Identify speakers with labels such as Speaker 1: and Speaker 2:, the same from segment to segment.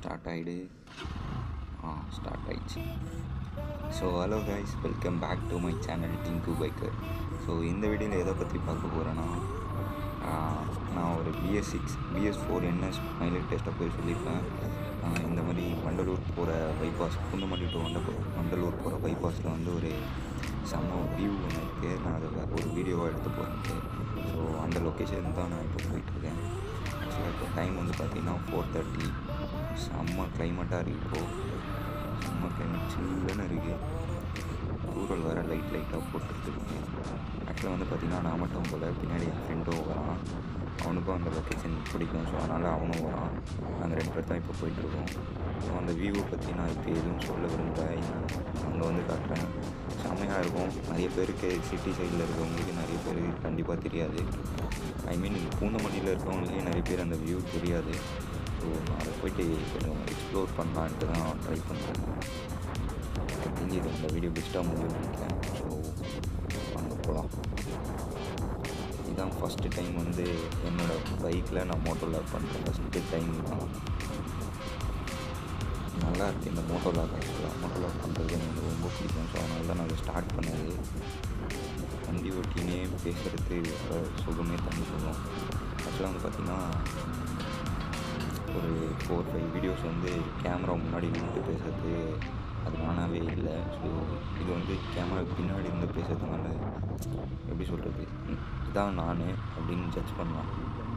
Speaker 1: Start ஆகிடு ஆ start ஆயிடுச்சு so hello guys welcome back to my channel Tingu biker so இந்த வீடியோவில் எதை பற்றி பார்க்க போகிறேன்னா நான் ஒரு BS six BS four NS mileage டெஸ்ட்டை போய் சொல்லியிருப்பேன் ஆஹ் இந்த மாதிரி வண்டலூர் போகிற பைபாஸ் குண்டமல்லி டு வண்ட வண்டலூர் போகிற பைபாஸில் வந்து ஒரு செம்ம வியூ ஒன்று இருக்குது நான் அதை ஒரு வீடியோவாக எடுத்து போகிறேன் ஸோ அந்த லொக்கேஷன் தான் நான் இப்போ போயிட்டுருக்கேன் ஆக்சுவலாக இப்போ டைம் வந்து பார்த்திங்கன்னா ஃபோர் தேர்ட்டி செம்ம கிளைமேட்டாக இருக்குது இப்போது செம்ம கிளைமேட் சில்லுன்னு இருக்குது தூரல் வேறு லைட் லைட்டாக போட்டுருக்கு ஆக்சுவலாக வந்து பார்த்திங்கன்னா நான் மட்டும் போல பின்னாடி என் ஃப்ரெண்டும் வரான் அவனுக்கும் அந்த லொக்கேஷன் பிடிக்கும் ஸோ அதனால் அவனும் வரான் நாங்கள் ரெண்டு பேர் தான் இப்போ போயிட்டுருக்கோம் ஸோ அந்த வியூவை பற்றி நான் இப்போ எதுவும் சொல்ல விரும்பல அங்கே வந்து காட்டுறேன் செம்மையாக இருக்கும் நிறைய பேருக்கு சிட்டி சைடில் இருக்கவங்களுக்கு நிறைய பேர் கண்டிப்பாக தெரியாது ஐ மீன் பூந்தமல்லியில் இருக்கவங்களுக்கே நிறைய பேர் அந்த வியூ தெரியாது ஸோ நான் அதை போயிட்டு கொஞ்சம் எக்ஸ்ப்ளோர் பண்ணலான்ட்டு தான் ட்ரை பண்ணுறேன் ஐ திங்க் இது இந்த வீடியோ பெஸ்ட்டாக முடியும்னு நினைக்கிறேன் ஸோ வாங்க போகலாம் இதுதான் ஃபஸ்ட்டு டைம் வந்து என்னோடய பைக்கில் நான் மோட்டோ லாக் பண்ணுறேன் ஃபஸ்ட்டு டைம் தான் நல்லா இருக்குது இந்த மோட்டோ லாக் ஆக்சுவலாக மோட்டோ லாக் பண்ணுறது எனக்கு ரொம்ப பிடிக்கும் ஸோ அதனால தான் நான் அதை ஸ்டார்ட் பண்ணது வண்டி ஓட்டினே பேசுகிறது வர சுகமே தண்ணி சொல்லும் ஆக்சுவலாக வந்து பார்த்திங்கன்னா ஒரு ஃபோர் ஃபைவ் வீடியோஸ் வந்து கேமரா முன்னாடி நின்று பேசுறது அது நானாகவே இல்லை ஸோ இது வந்து கேமரா பின்னாடி இருந்து பேசுறதுனால எப்படி சொல்கிறது இதான் நான் அப்படின்னு ஜட்ஜ் பண்ணலாம்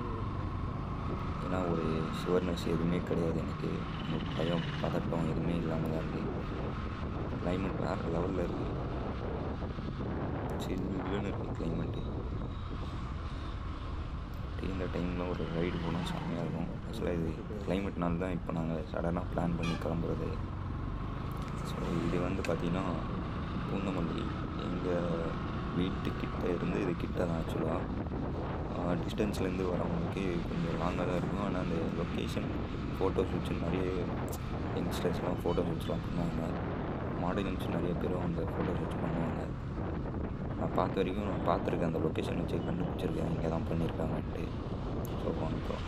Speaker 1: ஏன்னா ஒரு ஷுவர்னஸ் எதுவுமே கிடையாது எனக்கு ஒரு பயம் பதட்டம் எதுவுமே இல்லாமல் தான் இருக்குது கிளைமேட் வேறு லெவலில் இருக்குது சில்லுன்னு இருக்குது கிளைமேட்டு இந்த டைமில் ஒரு ரைடு போனால் செம்மையாக இருக்கும் ஆக்சுவலாக இது கிளைமேட்னால தான் இப்போ நாங்கள் சடனாக பிளான் பண்ணி கிளம்புறது ஸோ இது வந்து பார்த்திங்கன்னா பூந்தமல்லி எங்கள் வீட்டுக்கிட்ட இருந்து இது கிட்ட தான் ஆக்சுவலாக டிஸ்டன்ஸ்லேருந்து வரவங்களுக்கு கொஞ்சம் லாங்காக தான் இருக்கும் ஆனால் அந்த லொக்கேஷன் ஃபோட்டோ ஷூட்ஸ் நிறைய யங்ஸ்டர்ஸ்லாம் ஃபோட்டோ ஷூட்ஸ்லாம் பண்ணுவாங்க மாடலிங்ஸ் நிறைய பேரும் அந்த ஃபோட்டோ ஷூட்ஸ் பண்ணுவாங்க நான் பார்த்த வரைக்கும் நான் பார்த்துருக்கேன் அந்த லொக்கேஷன் வச்சு கண்டுபிடிச்சிருக்கேன் இங்கே தான் பண்ணியிருக்காங்கன்ட்டு ஸோ வணக்கம்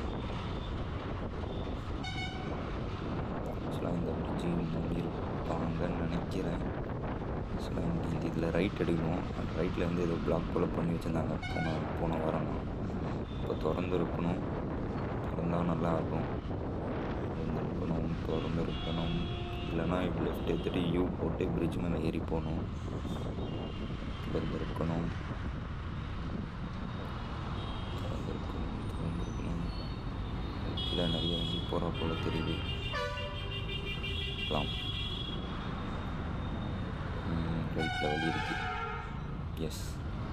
Speaker 1: ஆக்சுவலாக இந்த பிரிட்ஜி முடியிருப்பாங்கன்னு நினைக்கிறேன் ஆக்சுவலாக இங்கே இந்த இதில் ரைட் எடுக்கணும் அந்த ரைட்டில் வந்து ஏதோ பிளாக் போல் பண்ணி வச்சுருந்தாங்க போன போன வாரம் இப்போ திறந்து இருக்கணும் திறந்தால் நல்லாயிருக்கும் திறந்து இருக்கணும் திறந்து இருக்கணும் இல்லைன்னா இப்படி லெஃப்ட் எடுத்துகிட்டு யூ போட்டு பிரிட்ஜ் மேலே ஏறி போகணும் திறந்து இருக்கணும் திறந்து இருக்கணும் திறந்து இருக்கணும் இல்லை நிறைய வண்டி போகிற போல் தெரியுது பார்க்கலாம் ரைட்டில் வழி இருக்கு எஸ்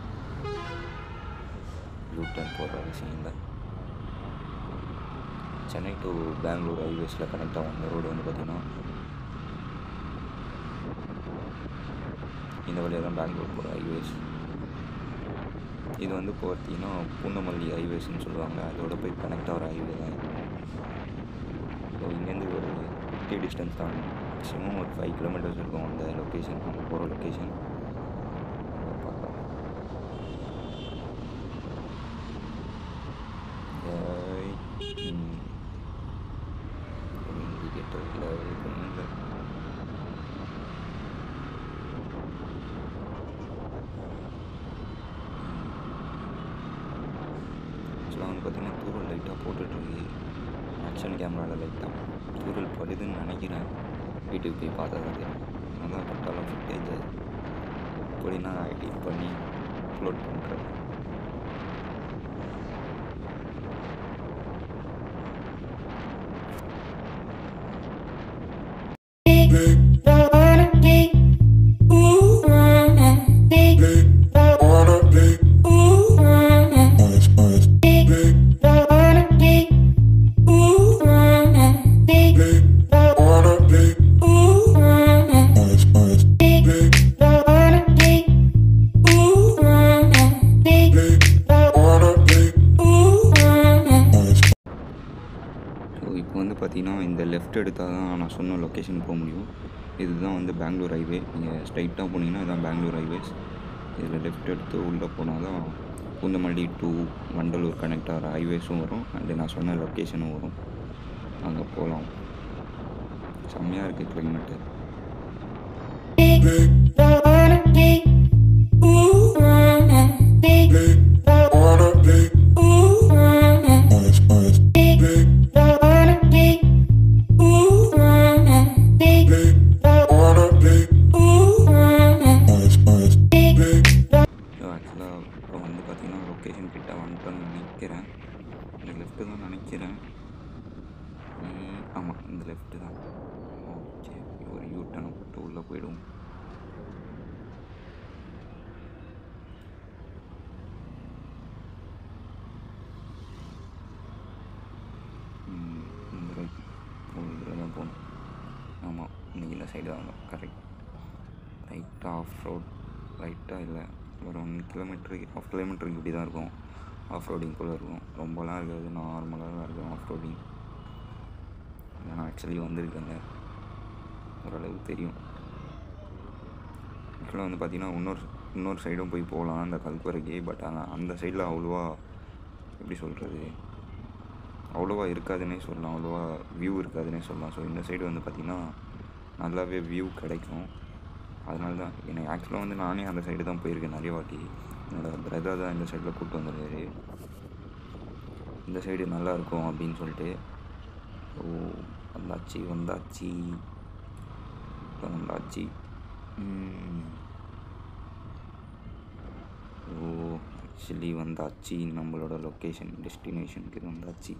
Speaker 1: யூ டர்ன் போடுற அவசியம் இல்லை சென்னை டு பெங்களூர் ஹைவேஸில் கனெக்ட் ஆகும் அந்த ரோடு வந்து பார்த்திங்கன்னா இந்த வழியாக தான் பெங்களூர் போகிற ஹைவேஸ் இது வந்து இப்போ பார்த்தீங்கன்னா பூந்தமல்லி ஹைவேஸ்னு சொல்லுவாங்க அதோட போய் கனெக்ட் ஆகிற ஹைவே தான் ஸோ இங்கேருந்து ஒரு ஃபிஃப்டி டிஸ்டன்ஸ் தான் மேக்ஸிமம் ஒரு ஃபைவ் கிலோமீட்டர்ஸ் இருக்கும் அந்த லொக்கேஷன் நம்ம போகிற லொக்கேஷன் பார்க்கலாம் இண்டிகேட்டர் இல்லை ஒன்றும் இல்லை ஆக்சுவலாக வந்து பார்த்திங்கன்னா தூரல் லைட்டாக போட்டுட்ருக்கு ஆக்ஷன் கேமராவில் லைட்டாக தூரல் படுதுன்னு நினைக்கிறேன் வீட்டுக்கு போய் பார்த்தா தான் தெரியும் அதான் பட்டாலும் ஃபுட்டேஜ் இப்படி நான் எடிட் பண்ணி அப்லோட் பண்ணுறேன் ஸோ இப்போ வந்து பார்த்தீங்கன்னா இந்த லெஃப்ட் எடுத்தால் தான் நான் சொன்ன லொக்கேஷன் போக முடியும் இதுதான் வந்து பெங்களூர் ஹைவே நீங்கள் ஸ்ட்ரைட்டாக போனீங்கன்னா இதுதான் பெங்களூர் ஹைவேஸ் இதில் லெஃப்ட் எடுத்து உள்ளே போனால் தான் பூந்தமல்லி டு வண்டலூர் கனெக்ட் ஆகிற ஹைவேஸும் வரும் அண்டு நான் சொன்ன லொக்கேஷனும் வரும் அங்கே போகலாம் செம்மையாக இருக்குது கிளைமேட்டு ஆக்சுவலாக இப்போ வந்து பார்த்தீங்கன்னா லொக்கேஷன் கிட்ட வந்துட்டோன்னு நினைக்கிறேன் இந்த லெஃப்ட்டு தான் நினைக்கிறேன் ஆமாம் இந்த லெஃப்ட்டு தான் ஓகே ஒரு யூ டர்ன் போட்டு உள்ளே போயிடுவோம் ம், இந்த ரைட் இதில் தான் போகணும் ஆமாம் இன்னைக்கு இந்த சைடு வாங்க கரெக்ட் லைட்டாக ஆஃப் ரோட் லைட்டாக இல்லை ஒரு ஒன் கிலோமீட்டருக்கு ஆஃப் கிலோமீட்டருக்கு இப்படி தான் இருக்கும் ஆஃப் ரோடிங் போல் இருக்கும் ரொம்பலாம் இருக்காது நார்மலாக தான் இருக்கும் ஆஃப் ரோடிங் நான் ஆக்சுவலி வந்திருக்கேங்க ஓரளவுக்கு தெரியும் ஆக்சுவலாக வந்து பார்த்தீங்கன்னா இன்னொரு இன்னொரு சைடும் போய் போகலாம் அந்த கல்குவரைக்கு பட் ஆனால் அந்த சைடில் அவ்வளோவா எப்படி சொல்கிறது அவ்வளோவா இருக்காதுன்னே சொல்லலாம் அவ்வளோவா வியூ இருக்காதுன்னே சொல்லலாம் ஸோ இந்த சைடு வந்து பார்த்திங்கன்னா நல்லாவே வியூ கிடைக்கும் அதனால தான் எனக்கு ஆக்சுவலாக வந்து நானே அந்த சைடு தான் போயிருக்கேன் நிறைய வாட்டி என்னோடய பிரதர் தான் இந்த சைடில் கூப்பிட்டு வந்துருக்காரு இந்த சைடு நல்லா இருக்கும் அப்படின்னு சொல்லிட்டு ஓ வந்தாச்சு வந்தாச்சு இப்போ வந்தாச்சு ம். ஓ ஆக்சுவலி வந்தாச்சு நம்மளோட லொக்கேஷன் டெஸ்டினேஷனுக்கு வந்தாச்சு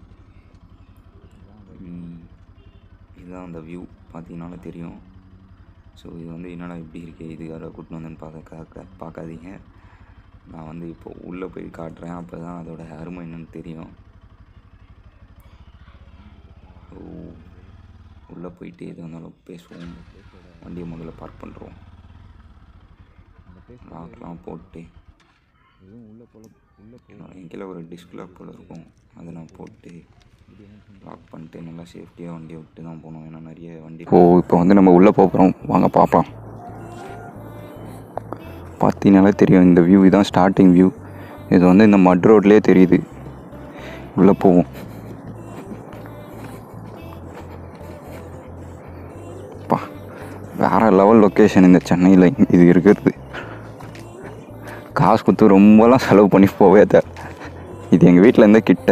Speaker 1: ம். இதுதான் அந்த வியூ பார்த்தீங்கனாலே தெரியும் ஸோ இது வந்து என்னடா இப்படி இருக்கு இது யாரோ கூட்டின்னு வந்தேன்னு பார்க்க பார்க்காதீங்க நான் வந்து இப்போ உள்ளே போய் காட்டுறேன் அப்போ தான் அதோட அருமை என்னன்னு தெரியும் ஓ உள்ளே போயிட்டு எது வந்தாலும் பேசுவோம் வண்டியை முதல்ல பார்க் பண்ணுறோம் லாக்லாம் போட்டு என் கீழே ஒரு டிஸ்க் போல் இருக்கும் அதை நான் போட்டு லாக் பண்ணிட்டு நல்லா சேஃப்டியாக வண்டியை விட்டு தான் போகணும் ஏன்னா நிறைய வண்டி ஓ இப்போ வந்து நம்ம உள்ளே போகிறோம் வாங்க பார்ப்போம் பார்த்தீங்கனாலே தெரியும் இந்த வியூ இதான் ஸ்டார்டிங் வியூ இது வந்து இந்த மட் ரோட்லேயே தெரியுது உள்ளே போவோம் பா வேறு லெவல் லொக்கேஷன் இந்த சென்னையில் இது இருக்கிறது காசு கொடுத்து ரொம்பலாம் செலவு பண்ணி போவே தேவை இது எங்கள் வீட்டில் இருந்தே கிட்ட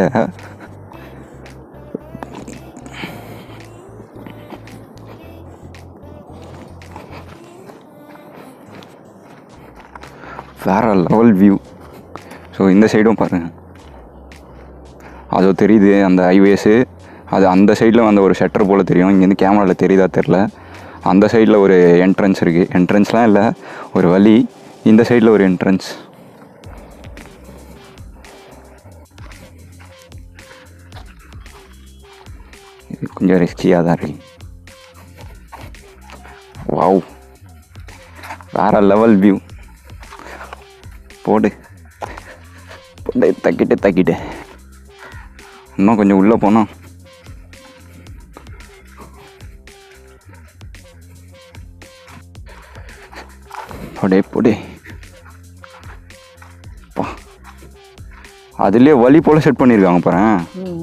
Speaker 1: வேறு லெவல் வியூ ஸோ இந்த சைடும் பாருங்கள் அதோ தெரியுது அந்த ஹைவேஸு அது அந்த சைடில் அந்த ஒரு ஷட்டர் போல் தெரியும் இங்கேருந்து கேமராவில் தெரியுதா தெரில அந்த சைடில் ஒரு என்ட்ரன்ஸ் இருக்குது என்ட்ரன்ஸ்லாம் இல்லை ஒரு வழி இந்த சைடில் ஒரு என்ட்ரன்ஸ் இது கொஞ்சம் ரிஸ்கியாக தான் இருக்கு வாவ் வேற லெவல் வியூ போடு போட்டு தக்கிட்டு தக்கிட்டு இன்னும் கொஞ்சம் உள்ளே போனோம் போடே போடே பா அதுலேயே வழி போல் செட் பண்ணியிருக்காங்க பாரு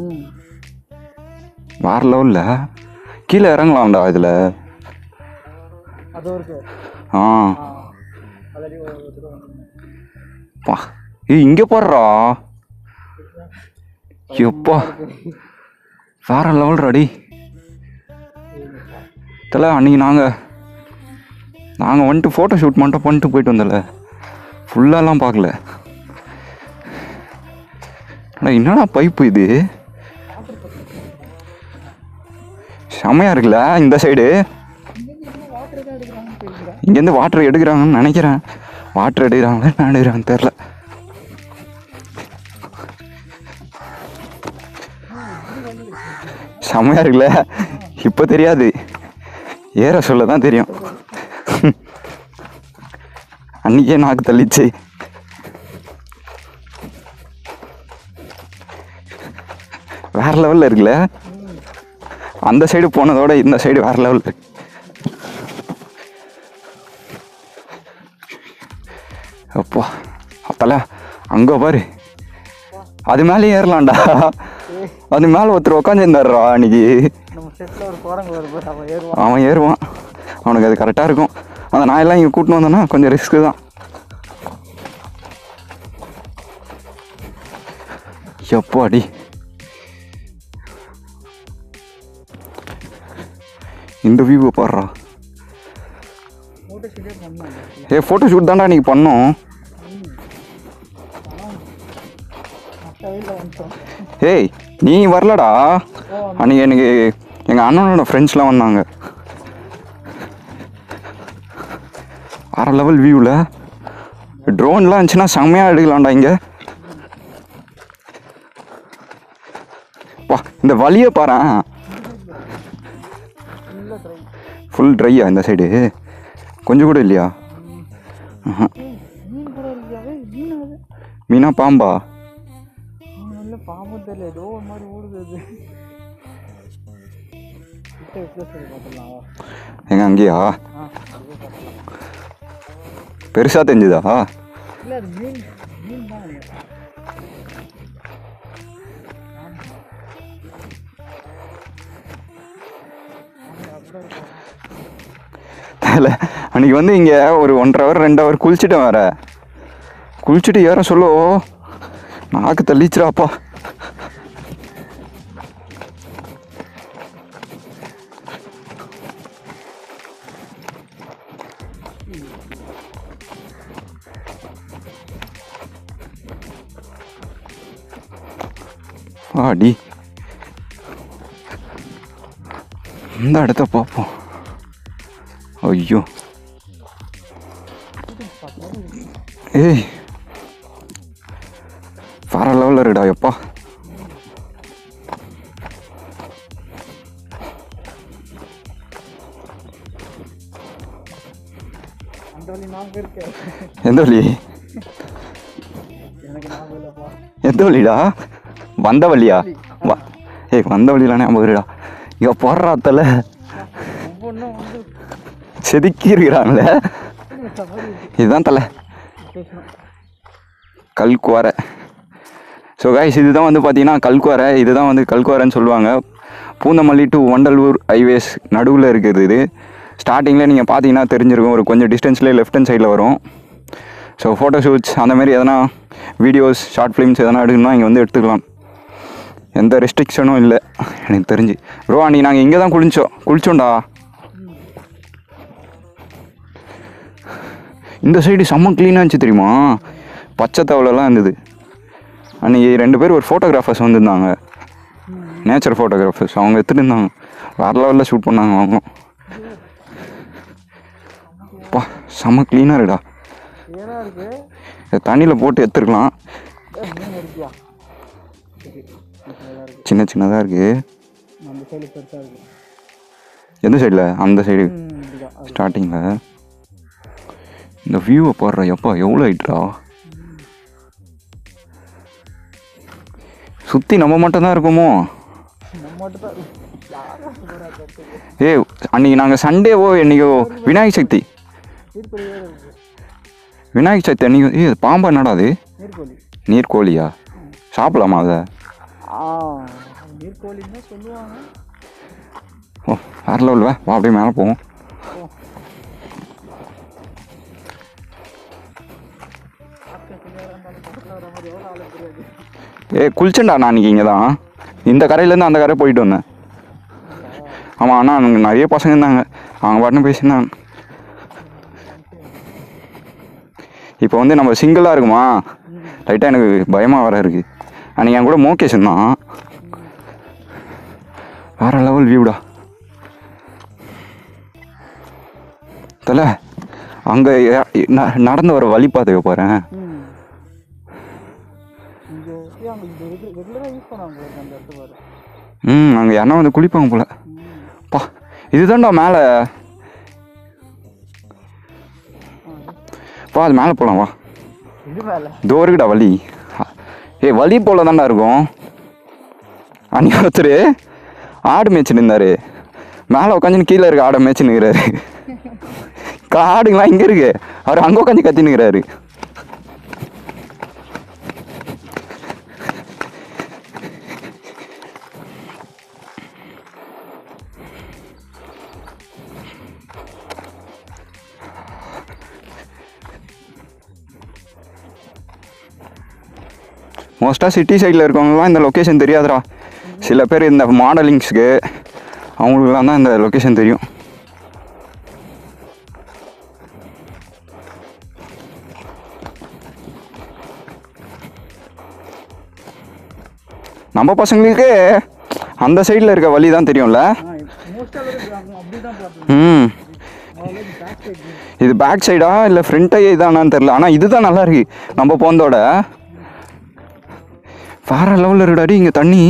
Speaker 1: வேற லெவலில் கீழே இறங்கலாம்டா இதில்
Speaker 2: அதுவும் இருக்கு
Speaker 1: ஆ
Speaker 2: ஆல்ரெடி ஒரு தடவை வந்திருந்தேன்.
Speaker 1: பா ஏய் இங்கே போடுறா எப்பா வேற லெவல் ரெடி தல அன்னைக்கு நாங்கள் நாங்கள் வந்துட்டு ஃபோட்டோ ஷூட் மட்டும் பண்ணிட்டு போயிட்டு வந்தல ஃபுல்லாலாம் பார்க்கல அண்ணா என்னடா பைப்பு இது செமையாக இருக்குல்ல இந்த சைடு இங்கேருந்து வாட்டர் எடுக்கிறாங்கன்னு நினைக்கிறேன் வாட்டர் எடுக்கிறாங்களா என்ன எடுக்கிறாங்கன்னு தெரில செம்மையா இருக்குல்ல இப்போ தெரியாது ஏற சொல்ல தான் தெரியும் அன்னைக்கே நாக்கு தள்ளிச்சு வேற லெவலில் இருக்குல்ல அந்த சைடு போனதோட இந்த சைடு வேற லெவல் இருக்கு அப்பா அப்பல அங்கே பாரு அது மேலே ஏறலாம்டா
Speaker 2: ஓ
Speaker 1: அது மேலே ஒருத்தர் உட்காந்துருந்தாருடா அன்னைக்கு
Speaker 2: நம்ம செட்டில் ஒரு குரங்கு வருது பாரு, அவன் ஏறுவான்
Speaker 1: அவன் ஏறுவான் அவனுக்கு அது கரெக்டாக இருக்கும் அந்த நாயெல்லாம் இங்கே கூட்டின்னு வந்தோன்னா கொஞ்சம் ரிஸ்க்கு தான் எப்பாடி இந்த வியூவை பாடுறா
Speaker 2: மூட்டை சீட்டே பண்ணாங்க
Speaker 1: ஏ ஃபோட்டோ ஷூட் தான்டா நீங்க பண்ணோம்
Speaker 2: மற்ற வெயிலில் வந்துட்டோம்
Speaker 1: ஏய் நீ வரலடா அன்னைக்கு எனக்கு எங்கள் அண்ணனோட ஃப்ரெண்ட்ஸ்லாம் வந்தாங்க அரை லெவல் வியூவில் ட்ரோன்லாம் இருந்துச்சுன்னா செம்மையாக எடுக்கலாம்டா இங்கே வா இந்த வழியை பாரேன்
Speaker 2: ஃபுல்லாக ட்ரை
Speaker 1: ஃபுல் ட்ரையா இந்த சைடு கொஞ்சம் கூட இல்லையா
Speaker 2: மீன் கூட இருக்காவே மீன் அது
Speaker 1: மீனா பாம்பா
Speaker 2: மீன் நல்ல பாம்பு தெரியல ஏதோ ஒரு மாதிரி ஓடுது அது கிட்ட எப்படி சொல்லி பார்த்துடலாம் வா.
Speaker 1: எங்க அங்கேயா
Speaker 2: ஆ அப்படியே பார்த்துலாம்
Speaker 1: பெருசாக தெரிஞ்சுதா
Speaker 2: இல்லை அது மீன் மீன் தான் நினைக்கிறேன். ஆமா, அப்படிதான் இருக்கும்.
Speaker 1: தெரியல அன்னைக்கு வந்து இங்கே ஒரு ஒன்றரை ஹவர் ரெண்டு ஹவர் குளிச்சுட்டேன் வேற குளிச்சுட்டு ஏற சொல்லோ நாக்கு தள்ளிச்சுடாப்பா ஆடி இந்த இடத்த பார்ப்போம் ஐயோ ஏய் வேற லெவலில் இருக்குடா எப்பா
Speaker 2: அந்த வழி ஞாபகம் இருக்கு
Speaker 1: எந்த வழி
Speaker 2: எனக்கு ஞாபகம் இல்லைப்பா
Speaker 1: எந்த வழிடா வந்த வழியா வா ஏய் வந்த வழியில ஞாபகம் இருக்குடா இங்கே போடுறா தலை
Speaker 2: ஒவ்வொன்றும் வந்து
Speaker 1: செதுக்கி இருக்கிறாங்களே
Speaker 2: சவாரி
Speaker 1: இதுதான் தலை
Speaker 2: பேசணும்
Speaker 1: கல்குவாரை ஸோ கைஸ் இதுதான் வந்து பார்த்தீங்கன்னா கல்குவாரை இதுதான் வந்து கல்குவாரைன்னு சொல்லுவாங்க பூந்தமல்லி டு வண்டலூர் ஹைவேஸ் நடுவில் இருக்குது இது ஸ்டார்டிங்கில் நீங்கள் பார்த்தீங்கன்னா தெரிஞ்சிருக்கும் ஒரு கொஞ்சம் டிஸ்டன்ஸ்லேயே லெஃப்ட் ஹேண்ட் சைடில் வரும் ஸோ ஃபோட்டோ ஷூட்ஸ் அந்த மாதிரி எதனா வீடியோஸ் ஷார்ட் ஃபிலிம்ஸ் எதனா எடுக்கணும்னா இங்கே வந்து எடுத்துக்கலாம் எந்த ரெஸ்ட்ரிக்ஷனும் இல்லை எனக்கு தெரிஞ்சு ப்ரோ அன்றைக்கி நாங்கள் இங்கே தான் குளிச்சோம் குளிச்சோம்டா இந்த சைடு செம்ம க்ளீனாக இருந்துச்சு தெரியுமா பச்சை தவளைலாம் இருந்தது அன்றைக்கி ரெண்டு பேர் ஒரு ஃபோட்டோகிராஃபர்ஸ் வந்திருந்தாங்க நேச்சர் ஃபோட்டோகிராஃபர்ஸ் அவங்க எடுத்துகிட்டு இருந்தாங்க வேறு லெவலில் ஷூட் பண்ணாங்க அவங்க பா செம்ம க்ளீனாக இருக்குடா
Speaker 2: ஏன்னா இருக்கு
Speaker 1: இதை தண்ணியில் போட்டு எடுத்துருக்கலாம்
Speaker 2: ஏ, மீன் இருக்கியா சரி இப்போ நல்லா இருக்கு
Speaker 1: சின்ன சின்னதாக இருக்குது
Speaker 2: அந்த சைடு பெருசாக இருக்கு
Speaker 1: எந்த சைடில் அந்த சைடு
Speaker 2: ம் இப்படிதான் அது
Speaker 1: ஸ்டார்டிங்கில் இந்த வியூவை போடுற எப்பா எவ்வளோ ஆயிட்டுடா சுற்றி நம்ம மட்டும்தான் இருக்குமோ
Speaker 2: நம்ம மட்டும் தான் யாரும் சூப்பராக இருக்கு
Speaker 1: ஏய் அன்னைக்கு நாங்கள் சண்டேவோ என்னைக்கோ விநாயகர் சக்தி
Speaker 2: நீர்க்கோழி வேறு இருக்கு
Speaker 1: விநாயகர் சக்தி அன்னைக்கு ஏய் அது பாம்பா என்னடா அது
Speaker 2: நீர்க்கோழி
Speaker 1: நீர்க்கோழியா சாப்பிடலாமா அதை
Speaker 2: ஆ நீர்க்கோழின்னு தான் சொல்லுவாங்க
Speaker 1: ஓ வேற லெவல் வா வா அப்படியே மேலே போவோம்
Speaker 2: பார்க்க கிளியராக இருந்தாலும் பக்கத்தில் வர மாதிரி எவ்வளோ ஆளு தெரியாது
Speaker 1: ஏ குளிச்சேன்டா நான் அன்றைக்கி இங்கே தான் இந்த கரையிலேருந்து அந்த கரை போயிட்டு வந்தேன் ஆமாம் அண்ணா அங்கே நிறைய பசங்க இருந்தாங்க அவங்க பாட்டுன்னு பேசினாங்க இப்போ வந்து நம்ம சிங்கிளாக இருக்குமா லைட்டாக எனக்கு பயமாக வர இருக்குது அன்றைக்கி என் கூட மோகேஷ் இருந்தான் வேற லெவல் வியூடா தல அங்கே நடந்து வர வழி பார்த்துக்க போகிறேன்
Speaker 2: ம் இங்கே அங்கே இந்த ரெகுலராக யூஸ் பண்ணுவாங்க பாருங்க அந்த இடத்து பாரு
Speaker 1: ம் அங்கே யாருன்னா வந்து குளிப்பாங்க போல
Speaker 2: ம்
Speaker 1: பா இதுதான்டா மேலே வா அது மேலே போகலாம் வா
Speaker 2: இது மேலே
Speaker 1: இதோ இருக்குடா வழி ஏய் வழி போல தான்டா இருக்கும் அன்னைக்கு ஒருத்தர் ஆடு மேய்ச்சின்னு இருந்தாரு மேலே உட்காந்துன்னு கீழே இருக்க ஆடை மேய்ச்சின்னு இருக்கிறாரு ஆடுங்களாம் இங்கே இருக்கு அவர் அங்கே உட்காந்து கத்தின்னு இருக்கிறாரு மோஸ்ட்டாக சிட்டி சைடில் இருக்கவங்கலாம் இந்த லொக்கேஷன் தெரியாதுடா சில பேர் இந்த மாடலிங்ஸ்க்கு அவங்களுக்குலாம் தான் இந்த லொக்கேஷன் தெரியும் நம்ம பசங்களுக்கு அந்த சைடில் இருக்க வழி தான் தெரியும்ல
Speaker 2: ஆ மோஸ்ட்டாக அப்படி தான் பார்த்தேன்
Speaker 1: ம்
Speaker 2: முதல்ல பேக் சைடு
Speaker 1: இது பேக் சைடா இல்லை ஃப்ரண்ட்டே இதானான்னு தெரில ஆனால் இதுதான் நல்லா இருக்கு நம்ம போந்தோட வேற லெவலில் இருக்குடாடி இங்கே தண்ணி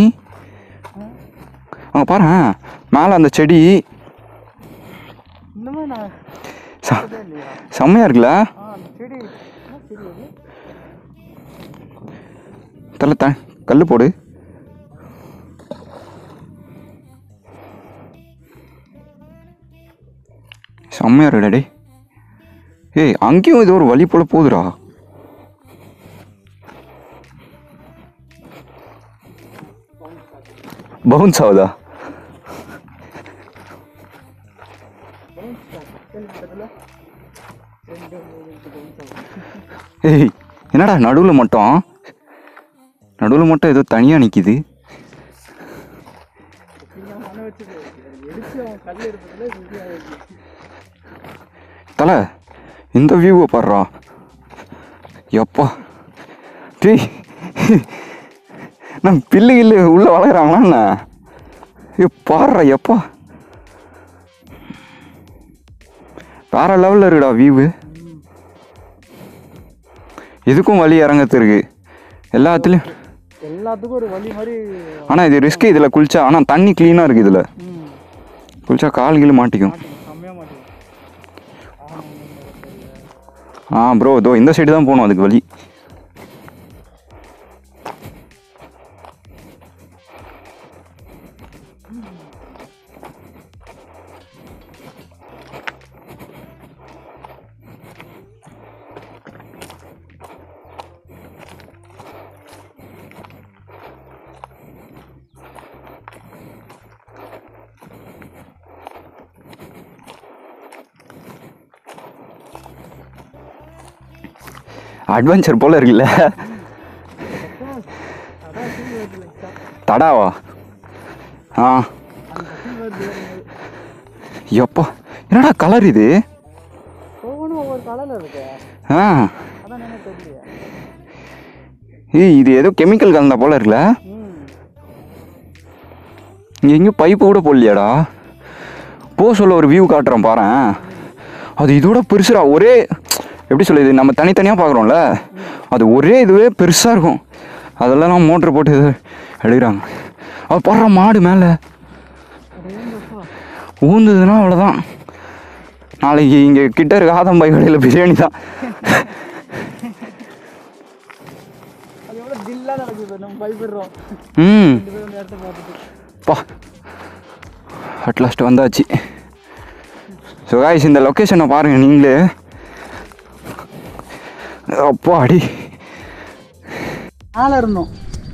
Speaker 1: அங்கே பாரு மேலே அந்த செடி
Speaker 2: இன்னுமே நான்
Speaker 1: ச
Speaker 2: பார்த்ததே இல்லையா
Speaker 1: செம்மையாக இருக்குல்ல
Speaker 2: ஆ அந்த செடி என்ன செடி அது
Speaker 1: தலை த கல் போடு செம்மையாக இருக்குடா டேய் ஏய் அங்கேயும் ஏதோ ஒரு வழி போல போகுதுடா பவுன்ஸ் ஆகுதா
Speaker 2: கேள்விப்பட்டதில்ல ரெண்டு மூணு ரெண்டு
Speaker 1: ஏய் என்னடா நடுவில் மட்டும் நடுவில் மட்டும் ஏதோ தனியாக நிற்கிது
Speaker 2: நீங்கள் மன வச்சு எடுத்து அவன் கல் எடுப்பதில் இந்தியா இருக்கு
Speaker 1: தலை இந்த வியூவை பாடுறா எப்பா டேய் நான் பில்லு கில்லு உள்ளே வளர்க்குறாங்களா என்ன ஏ பாடுறா எப்பா வேற லெவலில் இருக்குடா வியூவு இதுக்கும் வழி இறங்கத்து இருக்கு எல்லாத்துலேயும்
Speaker 2: எல்லாத்துக்கும் ஒரு வழி மாதிரி
Speaker 1: ஆனால் இது ரிஸ்க்கு இதில் குளிச்சா ஆனால் தண்ணி க்ளீனாக இருக்குது இதில்
Speaker 2: ம்
Speaker 1: குளிச்சா கால் கீழே மாட்டிக்கும்
Speaker 2: மாட்டேங்குது செம்மையாக மாட்டேங்குது
Speaker 1: ஆ ப்ரோ இதோ இந்த சைடு தான் போகணும் அதுக்கு வழி அட்வென்ச்சர் போல இருக்குல்ல
Speaker 2: அதான் ஃபீல் வருது லைட்டா
Speaker 1: தடாவா ஆ
Speaker 2: அந்த ஃபீல் வருது
Speaker 1: எப்பா என்னடா கலர் இது
Speaker 2: ஒவ்வொன்றும் ஒவ்வொரு கலரில் இருக்கு
Speaker 1: ஆ
Speaker 2: அதான் என்ன தெரியல
Speaker 1: ஏய் இது ஏதோ கெமிக்கல் கலந்த போல இருக்குல்ல
Speaker 2: ம்
Speaker 1: இங்கே எங்கேயும் பைப்பு கூட போடலையாடா போ சொல்ல ஒரு வியூ காட்டுறேன் பாரேன் அது இதோட பெருசுடா ஒரே எப்படி சொல்லுது நம்ம தனித்தனியாக பார்க்குறோம்ல அது ஒரே இதுவே பெருசாக இருக்கும் அதெல்லாம் மோட்ரு போட்டு இது எடுக்கிறாங்க அது போடுற மாடு மேலே ஊந்துதுன்னா அவ்வளோதான் நாளைக்கு இங்கே கிட்ட இருக்க ஆதம்பாய் கடையில் பிரியாணி தான்
Speaker 2: அது எவ்வளோ தில்லாக நடக்குது நம்ம பயப்படுறோம்
Speaker 1: ம்
Speaker 2: ரெண்டு பேரும் அந்த இடத்த பார்த்துட்டு
Speaker 1: பா அட்லாஸ்ட் வந்தாச்சு ஸோ காய்ஸ் இந்த லொக்கேஷனை பாருங்கள் நீங்களே அப்பா அடி
Speaker 2: மேலே இருந்தோம்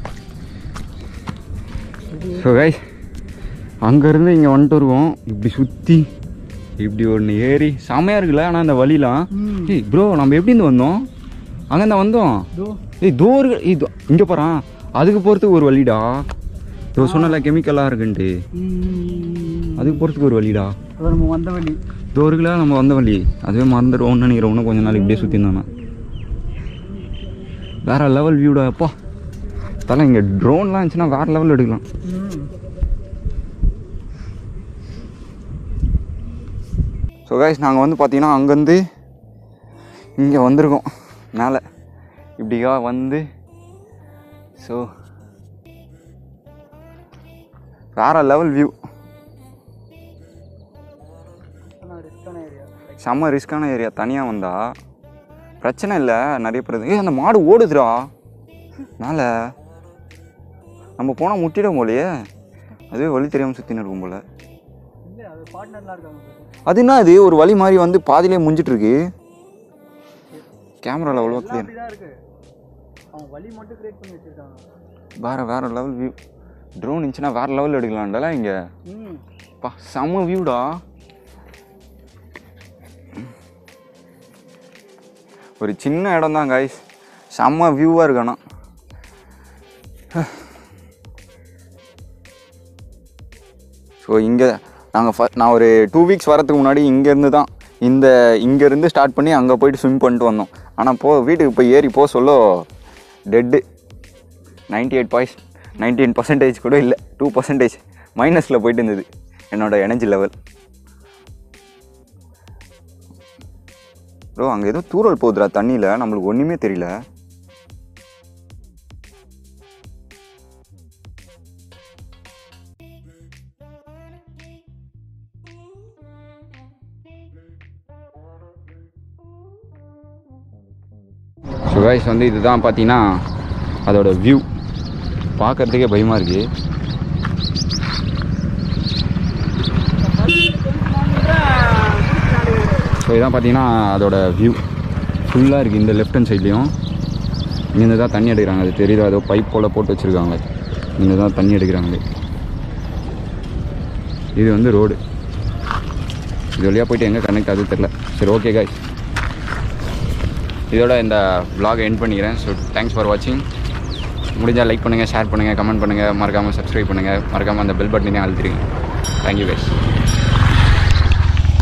Speaker 1: ஸோ காய்ஸ் அங்கேருந்து இங்கே வந்துட்டு வருவோம் இப்படி சுற்றி இப்படி ஒன்று ஏறி செமையாக இருக்குல்ல ஆனால் அந்த வழிலாம்
Speaker 2: ம்.
Speaker 1: ஏய் ப்ரோ நம்ம எப்படி இருந்து வந்தோம் அங்கேருந்து வந்தோம்
Speaker 2: இதோ
Speaker 1: ஏய் தோறு இது இங்கே போகிறான் அதுக்கு போகிறதுக்கு ஒரு வழிடா இதோ சொன்னல கெமிக்கலாக இருக்குன்ட்டு
Speaker 2: ம்.
Speaker 1: அதுக்கு போகிறதுக்கு ஒரு வழிடா
Speaker 2: அது நம்ம வந்த வழி
Speaker 1: தோறுகளா நம்ம வந்த வழி அதுவே மறந்துடுவோம்னு நினைக்கிறேன் இன்னும் கொஞ்ச நாள் இப்படியே சுற்றி இருந்தானே வேற லெவல் வியூடா அப்பா தலை இங்கே ட்ரோன்லாம் இருந்துச்சுன்னா வேற லெவல் எடுக்கலாம்
Speaker 2: ம்
Speaker 1: ஸோ கைஸ் நாங்கள் வந்து பார்த்தீங்கன்னா அங்கேருந்து இங்கே வந்திருக்கோம் மேலே இப்படியா வந்து ஸோ வேற லெவல் வியூ
Speaker 2: ஆனால் ரிஸ்கான ஏரியா
Speaker 1: செம்ம ரிஸ்க்கான ஏரியா தனியாக வந்தா பிரச்சனை இல்லை நிறைய பேர் ஏய் அந்த மாடு ஓடுதுடா மேலே நம்ம போனால் முட்டிடும் போலையே அதுவே வழி தெரியாமல் சுற்றின்னு இருக்கும் போல
Speaker 2: இல்லை அது பார்ட்னர்லாம் இருக்காங்க பாரு.
Speaker 1: அது என்ன அது ஒரு வழி மாதிரி வந்து பாதியிலே முடிஞ்சிட்டு இருக்கு கேமராவில் அவ்வளோ
Speaker 2: எல்லாம்
Speaker 1: கிளியர்
Speaker 2: அப்படிதான் இருக்கு அவங்க வழி மட்டும் கிரியேட் பண்ணி வச்சிருக்காங்க
Speaker 1: வேற வேற லெவல் வியூ ட்ரோன் இருந்துச்சுன்னா வேற லெவல் எடுக்கலாம்டல இங்கே
Speaker 2: ம்
Speaker 1: பா செம்ம வியூடா ஒரு சின்ன இடம் தான் கைஸ் செம்ம வியூவாக இருக்கு ஆனால் ஸோ இங்கே நாங்கள் ஃப நான் ஒரு டூ வீக்ஸ் வரதுக்கு முன்னாடி இங்கேருந்து தான் இந்த இங்கேருந்து ஸ்டார்ட் பண்ணி அங்கே போயிட்டு ஸ்விம் பண்ணிட்டு வந்தோம் ஆனால் போ வீட்டுக்கு போய் ஏறி போக சொல்ல டெட்டு ninety eight boys ninety eight percentage கூட இல்லை டூ பர்சன்டேஜ் மைனஸில் போயிட்டு இருந்தது என்னோட எனர்ஜி லெவல் ப்ரோ அங்கே ஏதோ தூரல் போகுதுடா தண்ணியில் நம்மளுக்கு ஒன்றுமே தெரியல சுகாய்ஸ் வந்து இதுதான் பார்த்தீங்கன்னா அதோட வியூ பார்க்கறதுக்கே பயமாக இருக்குது ஸோ இதான் பார்த்தீங்கன்னா அதோட வியூ ஃபுல்லாக இருக்குது இந்த லெஃப்ட் ஹேண்ட் சைட்லேயும் இங்கேருந்து தான் தண்ணி எடுக்கிறாங்க அது தெரியுதா ஏதோ பைப் போல் போட்டு வச்சுருக்காங்க இங்கே தான் தண்ணி எடுக்கிறாங்களே இது வந்து ரோடு இது வழியாக போயிட்டு எங்கே கனெக்ட் ஆகுது தெரில சரி ஓகே காய்ஸ் இதோட இந்த vlog எண்ட் பண்ணிக்கிறேன் ஸோ தேங்க்ஸ் ஃபார் வாட்சிங் முடிஞ்சால் லைக் பண்ணுங்கள் ஷேர் பண்ணுங்கள் கமெண்ட் பண்ணுங்கள் மறக்காமல் சப்ஸ்கிரைப் பண்ணுங்கள் மறக்காமல் அந்த பெல் பட்டனையும் அழுத்திடுங்க தேங்க்யூ கைஸ்